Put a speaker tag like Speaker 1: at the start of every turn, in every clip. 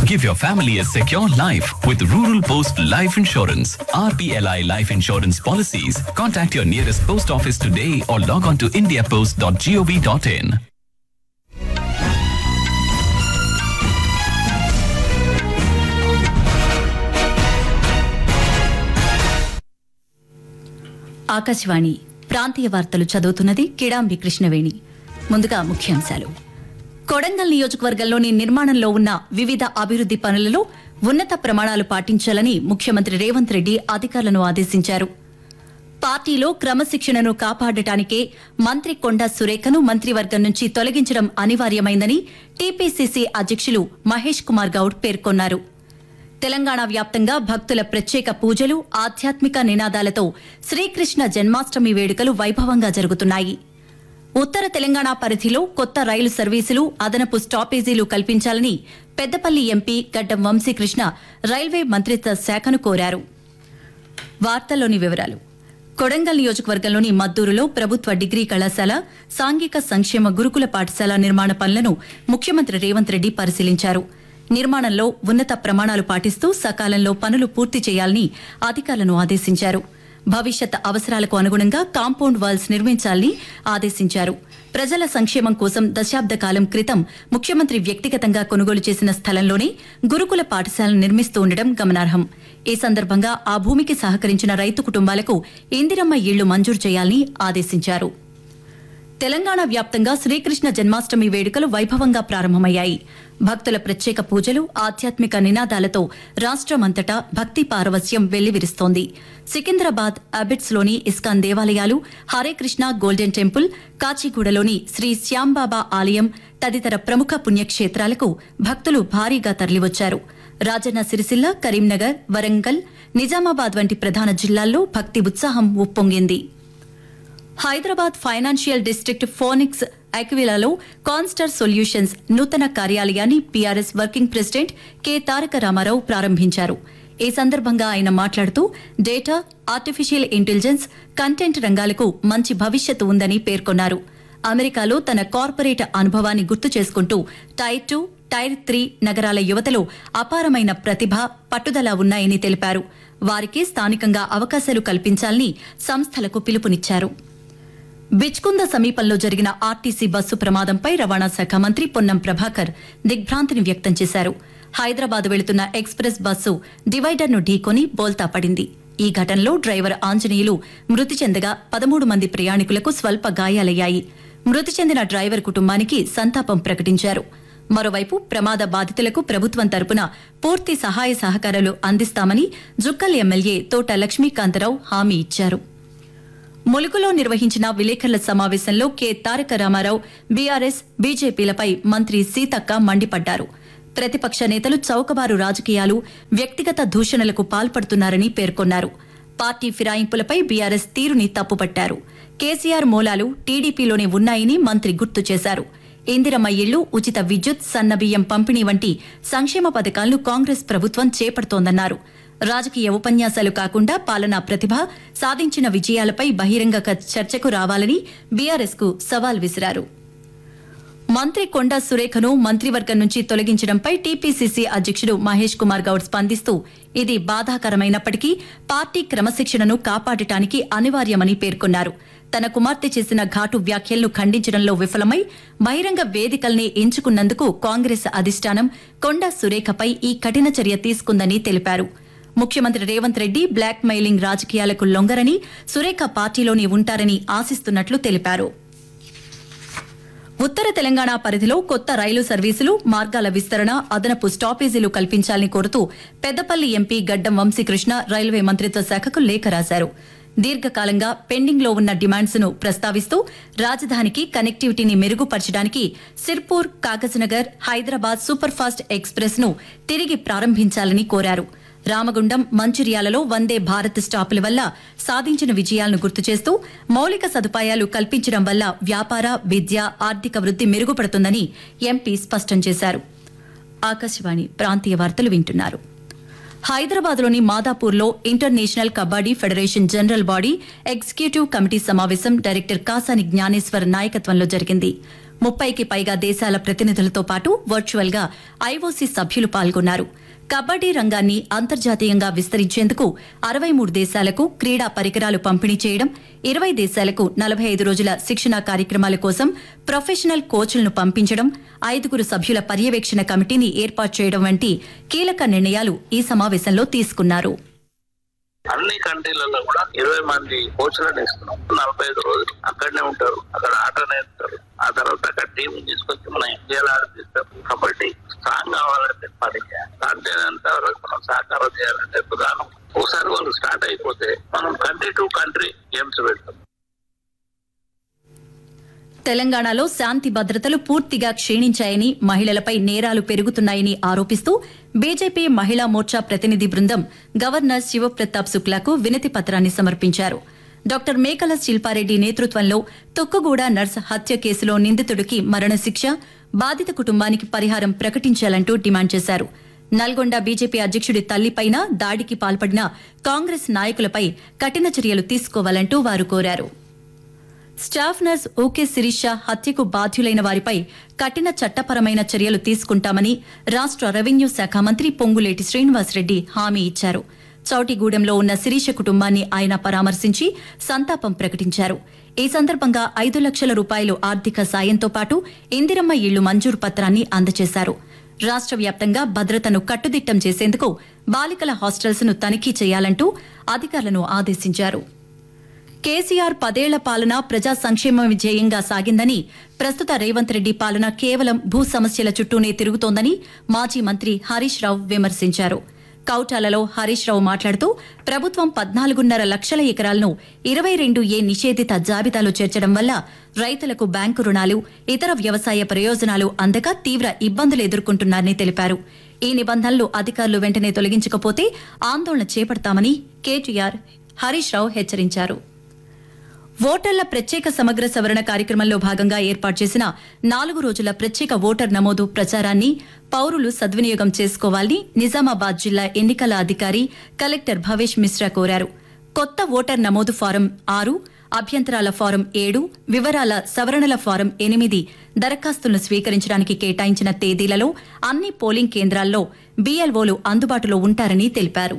Speaker 1: Give your family a secure life with Rural Post Life Insurance. RPLI Life Insurance policies. Contact your nearest post office today or log on to indiapost.gov.in.
Speaker 2: Akashvani ప్రాంతీయ వార్తలు చదువుతున్నది కిడాంబి కృష్ణవేణి ముందుగా ముఖ్యాంశాలు కొడంగల్ నియోజకవర్గంలోని నిర్మాణంలో ఉన్న వివిధ అభివృద్ది పనులలో ఉన్నత ప్రమాణాలు పాటించాలని ముఖ్యమంత్రి రేవంత్ రెడ్డి అధికారులను ఆదేశించారు పార్టీలో క్రమశిక్షణను కాపాడటానికే మంత్రి కొండా సురేఖను మంత్రివర్గం నుంచి తొలగించడం అనివార్యమైందని టీపీసీసీ అధ్యక్షులు మహేష్ కుమార్ గౌడ్ పేర్కొన్నారు తెలంగాణ వ్యాప్తంగా భక్తుల ప్రత్యేక పూజలు ఆధ్యాత్మిక నినాదాలతో శ్రీకృష్ణ జన్మాష్టమి వేడుకలు వైభవంగా జరుగుతున్నాయి ఉత్తర తెలంగాణ పరిధిలో కొత్త రైలు సర్వీసులు అదనపు స్టాపేజీలు కల్పించాలని పెద్దపల్లి ఎంపీ గడ్డం వంశీకృష్ణ రైల్వే మంత్రిత్వ శాఖను కోరారు వార్తల్లోని వివరాలు కొడంగల్ నియోజకవర్గంలోని మద్దూరులో ప్రభుత్వ డిగ్రీ కళాశాల సాంఘిక సంక్షేమ గురుకుల పాఠశాల నిర్మాణ పనులను ముఖ్యమంత్రి రేవంత్ రెడ్డి పరిశీలించారు నిర్మాణంలో ఉన్నత ప్రమాణాలు పాటిస్తూ సకాలంలో పనులు పూర్తి చేయాలని అధికారులను ఆదేశించారు భవిష్యత్ అవసరాలకు అనుగుణంగా కాంపౌండ్ వాల్స్ నిర్మించాలని ఆదేశించారు ప్రజల సంక్షేమం కోసం దశాబ్ద కాలం క్రితం ముఖ్యమంత్రి వ్యక్తిగతంగా కొనుగోలు చేసిన స్థలంలోనే గురుకుల పాఠశాలను నిర్మిస్తూ ఉండడం గమనార్హం ఈ సందర్భంగా ఆ భూమికి సహకరించిన రైతు కుటుంబాలకు ఇందిరమ్మ ఇళ్లు మంజూరు చేయాలని ఆదేశించారు తెలంగాణ వ్యాప్తంగా శ్రీకృష్ణ జన్మాష్టమి వేడుకలు వైభవంగా ప్రారంభమయ్యాయి భక్తుల ప్రత్యేక పూజలు ఆధ్యాత్మిక నినాదాలతో రాష్టమంతటా భక్తి పారవస్యం వెల్లివిరుస్తోంది సికింద్రాబాద్ అబిట్స్ లోని ఇస్కాన్ దేవాలయాలు హరే కృష్ణ గోల్డెన్ టెంపుల్ కాచిగూడలోని శ్రీ శ్యాంబాబా ఆలయం తదితర ప్రముఖ పుణ్యక్షేత్రాలకు భక్తులు భారీగా తరలివచ్చారు రాజన్న సిరిసిల్ల కరీంనగర్ వరంగల్ నిజామాబాద్ వంటి ప్రధాన జిల్లాల్లో భక్తి ఉత్సాహం ఉప్పొంగింది హైదరాబాద్ ఫైనాన్షియల్ డిస్ట్రిక్ట్ ఫోనిక్స్ అక్విలాలో కాన్స్టర్ సొల్యూషన్స్ నూతన కార్యాలయాన్ని PRS working president K Taraka Rama Rao ప్రారంభించారు ఈ సందర్భంగా ఆయన మాట్లాడుతూ డేటా ఆర్టిఫిషియల్ ఇంటెలిజెన్స్ కంటెంట్ రంగాలకు మంచి భవిష్యత్తు ఉందని పేర్కొన్నారు అమెరికాలో తన కార్పొరేట్ అనుభవాన్ని గుర్తు చేసుకుంటూ టైర్ టూ టైర్ త్రీ నగరాల యువతలో అపారమైన ప్రతిభ పట్టుదల ఉన్నాయని తెలిపారు వారికి స్థానికంగా అవకాశాలు కల్పించాలని సంస్థలకు పిలుపునిచ్చారు బిచ్కుంద సమీపంలో జరిగిన ఆర్టీసీ బస్సు ప్రమాదంపై రవాణా శాఖ మంత్రి పొన్నం ప్రభాకర్ దిగ్భ్రాంతిని వ్యక్తం చేశారు హైదరాబాద్ వెళుతున్న ఎక్స్ప్రెస్ బస్సు డివైడర్ను ఢీకొని బోల్తా పడింది ఈ ఘటనలో డ్రైవర్ ఆంజనేయులు మృతి చెందగా పదమూడు మంది ప్రయాణికులకు స్వల్ప గాయాలయ్యాయి మృతి చెందిన డ్రైవర్ కుటుంబానికి సంతాపం ప్రకటించారు మరోవైపు ప్రమాద బాధితులకు ప్రభుత్వం తరపున పూర్తి సహాయ సహకారాలు అందిస్తామని జుక్కల్ ఎమ్మెల్యే తోట లక్ష్మీకాంతరావు హామీ ఇచ్చారు ములుగులో నిర్వహించిన విలేకరుల సమావేశంలో కె తారక రామారావు బీఆర్ఎస్ బీజేపీలపై మంత్రి సీతక్క మండిపడ్డారు ప్రతిపక్ష నేతలు చౌకబారు రాజకీయాలు వ్యక్తిగత దూషణలకు పాల్పడుతున్నారని పేర్కొన్నారు పార్టీ ఫిరాయింపులపై బీఆర్ఎస్ తీరుని తప్పుపట్టారు కేసీఆర్ మూలాలు టీడీపీలోనే ఉన్నాయని మంత్రి గుర్తు చేశారు ఇందిరమ్మ ఇళ్లు ఉచిత విద్యుత్ సన్నబియ్యం పంపిణీ వంటి సంక్షేమ పథకాలను కాంగ్రెస్ ప్రభుత్వం చేపడుతోందన్నారు రాజకీయ ఉపన్యాసాలు కాకుండా పాలనా ప్రతిభ సాధించిన విజయాలపై బహిరంగ క- చర్చకు రావాలని బీఆర్ఎస్ కు సవాల్ విసిరారు మంత్రి కొండా సురేఖను మంత్రివర్గం నుంచి తొలగించడంపై టీపీసీసీ అధ్యక్షుడు మహేష్ కుమార్ గౌడ్ స్పందిస్తూ ఇది బాధాకరమైనప్పటికీ పార్టీ క్రమశిక్షణను కాపాడటానికి అనివార్యమని పేర్కొన్నారు తన కుమార్తె చేసిన ఘాటు వ్యాఖ్యలను ఖండించడంలో విఫలమై బహిరంగ వేదికల్ని ఎంచుకున్నందుకు కాంగ్రెస్ అధిష్టానం కొండా సురేఖపై ఈ కఠిన చర్య తీసుకుందని తెలిపారు ముఖ్యమంత్రి రేవంత్ రెడ్డి బ్లాక్ మెయిలింగ్ రాజకీయాలకు లొంగరని సురేఖ పార్టీలోనే ఉంటారని ఆశిస్తున్నట్లు తెలిపారు ఉత్తర తెలంగాణ పరిధిలో కొత్త రైలు సర్వీసులు మార్గాల విస్తరణ అదనపు స్టాపేజీలు కల్పించాలని కోరుతూ పెద్దపల్లి ఎంపీ గడ్డం వంశీకృష్ణ రైల్వే మంత్రిత్వ శాఖకు లేఖ రాశారు దీర్ఘకాలంగా పెండింగ్ లో ఉన్న డిమాండ్స్ ను ప్రస్తావిస్తూ రాజధానికి కనెక్టివిటీని మెరుగుపరచడానికి Sirpur Kagaznagar Hyderabad super fast express ను తిరిగి ప్రారంభించాలని కోరారు రామగుండం మంచిర్యాలలో వందే భారత్ స్టాపుల వల్ల సాధించిన విజయాలను గుర్తు చేస్తూ మౌలిక సదుపాయాలు కల్పించడం వల్ల వ్యాపార విద్య ఆర్థిక వృద్ధి మెరుగుపడుతుందని ఎంపీ స్పష్టం చేశారు ఆకాశవాణి ప్రాంతీయ వార్తలు వింటున్నారు హైదరాబాద్లోని మాదాపూర్లో international kabaddi federation general body executive committee సమావేశం డైరెక్టర్ కాసాని జ్ఞానేశ్వర్ నాయకత్వంలో జరిగింది ముప్పైకి పైగా దేశాల ప్రతినిధులతో పాటు వర్చువల్ గా ఐఓసీ సభ్యులు పాల్గొన్నారు కబడ్డీ రంగాన్ని అంతర్జాతీయంగా విస్తరించేందుకు అరవై మూడు దేశాలకు క్రీడా పరికరాలు పంపిణీ చేయడం ఇరవై దేశాలకు నలభై ఐదు రోజుల శిక్షణా కార్యక్రమాల కోసం ప్రొఫెషనల్ కోచ్లను పంపించడం ఐదుగురు సభ్యుల పర్యవేక్షణ కమిటీని ఏర్పాటు చేయడం వంటి కీలక నిర్ణయాలు ఈ సమావేశంలో తీసుకున్నారు
Speaker 3: అన్ని కంట్రీలలో కూడా ఇరవై మంది కోచ్లను ఇస్తున్నాం నలభై ఐదు రోజులు అక్కడనే ఉంటారు అక్కడ ఆట నేర్పుతారు ఆ తర్వాత అక్కడ టీం తీసుకొచ్చి మనం ఇండియాలో ఆడిపిస్తాం కాబట్టి స్ట్రాంగ్ కావాలంటే పని చేయాలి సాధ్యమైనంత వరకు మనం సహకారం చేయాలంటే ప్రధానం ఒకసారి వాళ్ళు స్టార్ట్ అయిపోతే మనం కంట్రీ టు కంట్రీ గేమ్స్ పెడతాం
Speaker 2: తెలంగాణలో శాంతి భద్రతలు పూర్తిగా క్షీణించాయని మహిళలపై నేరాలు పెరుగుతున్నాయని ఆరోపిస్తూ బీజేపీ మహిళా మోర్చా ప్రతినిధి బృందం గవర్నర్ శివప్రతాప్ శుక్లాకు వినతి పత్రాన్ని సమర్పించారు డాక్టర్ మేకల శిల్పారెడ్డి నేతృత్వంలో తొక్కుగూడ నర్స్ హత్య కేసులో నిందితుడికి మరణశిక్ష బాధిత కుటుంబానికి పరిహారం ప్రకటించాలంటూ డిమాండ్ చేశారు నల్గొండ బీజేపీ అధ్యక్షుడి తల్లిపైన దాడికి పాల్పడిన కాంగ్రెస్ నాయకులపై కఠిన చర్యలు తీసుకోవాలంటూ వారు కోరారు స్టాఫ్ నర్స్ ఓకే శిరీష హత్యకు బాధ్యులైన వారిపై కఠిన చట్టపరమైన చర్యలు తీసుకుంటామని రాష్ట రెవెన్యూ శాఖ మంత్రి పొంగులేటి శ్రీనివాసరెడ్డి హామీ ఇచ్చారు చౌటిగూడెంలో ఉన్న శిరీష కుటుంబాన్ని ఆయన పరామర్శించి సంతాపం ప్రకటించారు ఈ సందర్భంగా ఐదు లక్షల రూపాయలు ఆర్థిక సాయంతో పాటు ఇందిరమ్మ ఇళ్లు మంజూరు పత్రాన్ని అందజేశారు రాష్ట్ర వ్యాప్తంగా భద్రతను కట్టుదిట్టం చేసేందుకు బాలికల హాస్టల్స్ ను తనిఖీ చేయాలంటూ అధికారులను ఆదేశించారు కేసీఆర్ పదేళ్ల పాలన ప్రజా సంక్షేమ విజయంగా సాగిందని ప్రస్తుత రేవంత్ రెడ్డి పాలన కేవలం భూ సమస్యల చుట్టూనే తిరుగుతోందని మాజీ మంత్రి హరీష్ రావు విమర్శించారు కౌటాలలో హరీష్ రావు మాట్లాడుతూ ప్రభుత్వం పద్నాలుగున్నర లక్షల ఎకరాలను ఇరవై రెండు ఏ నిషేధిత జాబితాలో చేర్చడం వల్ల రైతులకు బ్యాంకు రుణాలు ఇతర వ్యవసాయ ప్రయోజనాలు అందక తీవ్ర ఇబ్బందులు ఎదుర్కొంటున్నారని తెలిపారు ఈ నిబంధనలు అధికారులు వెంటనే తొలగించకపోతే ఆందోళన చేపడతామని కేటీఆర్ హరీష్ రావు హెచ్చరించారు ఓటర్ల ప్రత్యేక సమగ్ర సవరణ కార్యక్రమంలో భాగంగా ఏర్పాటు చేసిన నాలుగు రోజుల ప్రత్యేక ఓటర్ నమోదు ప్రచారాన్ని పౌరులు సద్వినియోగం చేసుకోవాలని నిజామాబాద్ జిల్లా ఎన్నికల అధికారి కలెక్టర్ భవేష్ మిశ్రా కోరారు కొత్త ఓటర్ నమోదు ఫారం ఆరు అభ్యంతరాల ఫారం ఏడు వివరాల సవరణల ఫారం ఎనిమిది దరఖాస్తులను స్వీకరించడానికి కేటాయించిన తేదీలలో అన్ని పోలింగ్ కేంద్రాల్లో బీఎల్ఓలు అందుబాటులో ఉంటారని తెలిపారు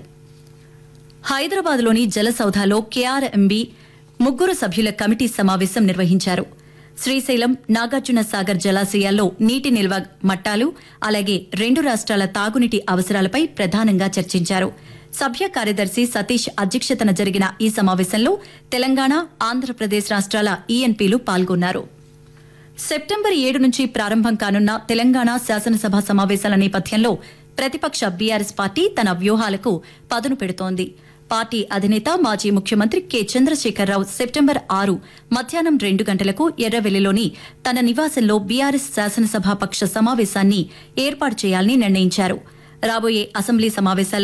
Speaker 2: హైదరాబాద్లోని జలసౌధాలో కేఆర్ఎంబీ ముగ్గురు సభ్యుల కమిటీ సమావేశం నిర్వహించారు శ్రీశైలం నాగార్జున సాగర్ జలాశయాల్లో నీటి నిల్వ మట్టాలు అలాగే రెండు రాష్ట్రాల తాగునీటి అవసరాలపై ప్రధానంగా చర్చించారు సభ్య కార్యదర్శి సతీష్ అధ్యక్షతన జరిగిన ఈ సమావేశంలో తెలంగాణ ఆంధ్రప్రదేశ్ రాష్ట్రాల ఈఎన్పీలు పాల్గొన్నారు సెప్టెంబర్ ఏడు నుంచి ప్రారంభం కానున్న తెలంగాణ శాసనసభ సమావేశాల నేపథ్యంలో ప్రతిపక్ష బీఆర్ఎస్ పార్టీ తన వ్యూహాలకు పదును పెడుతోంది పార్టీ అధినేత మాజీ ముఖ్యమంత్రి కె చంద్రశేఖరరావు సెప్టెంబర్ ఆరు మధ్యాహ్నం రెండు గంటలకు ఎర్రవెల్లిలోని తన నివాసంలో బీఆర్ఎస్ శాసనసభాపక్ష సమావేశాన్ని ఏర్పాటు చేయాలని నిర్ణయించారు రాబోయే అసెంబ్లీ సమావేశాల్లో